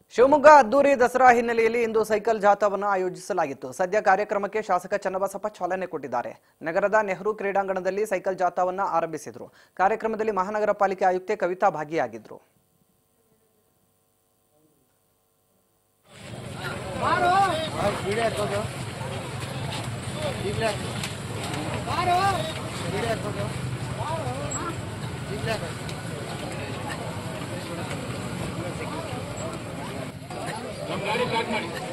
ಶಿವಮೊಗ್ಗ ಅದ್ದೂರಿ ದಸರಾ ಹಿನ್ನೆಲೆಯಲ್ಲಿ ಇಂದು ಸೈಕಲ್ ಜಾಥಾವನ್ನು ಆಯೋಜಿಸಲಾಗಿತ್ತು ಸದ್ಯ ಕಾರ್ಯಕ್ರಮಕ್ಕೆ ಶಾಸಕ ಚನ್ನಬಸಪ್ಪ ಚಾಲನೆ ಕೊಟ್ಟಿದ್ದಾರೆ ನಗರದ ನೆಹರು ಕ್ರೀಡಾಂಗಣದಲ್ಲಿ ಸೈಕಲ್ ಜಾಥಾವನ್ನು ಆರಂಭಿಸಿದ್ರು ಕಾರ್ಯಕ್ರಮದಲ್ಲಿ ಮಹಾನಗರ ಪಾಲಿಕೆ ಆಯುಕ್ತೆ ಕವಿತಾ ಭಾಗಿಯಾಗಿದ್ರು ನಮ್ಮ ಗಾಡಿ ಪ್ಯಾಕ್ ಮಾಡಿ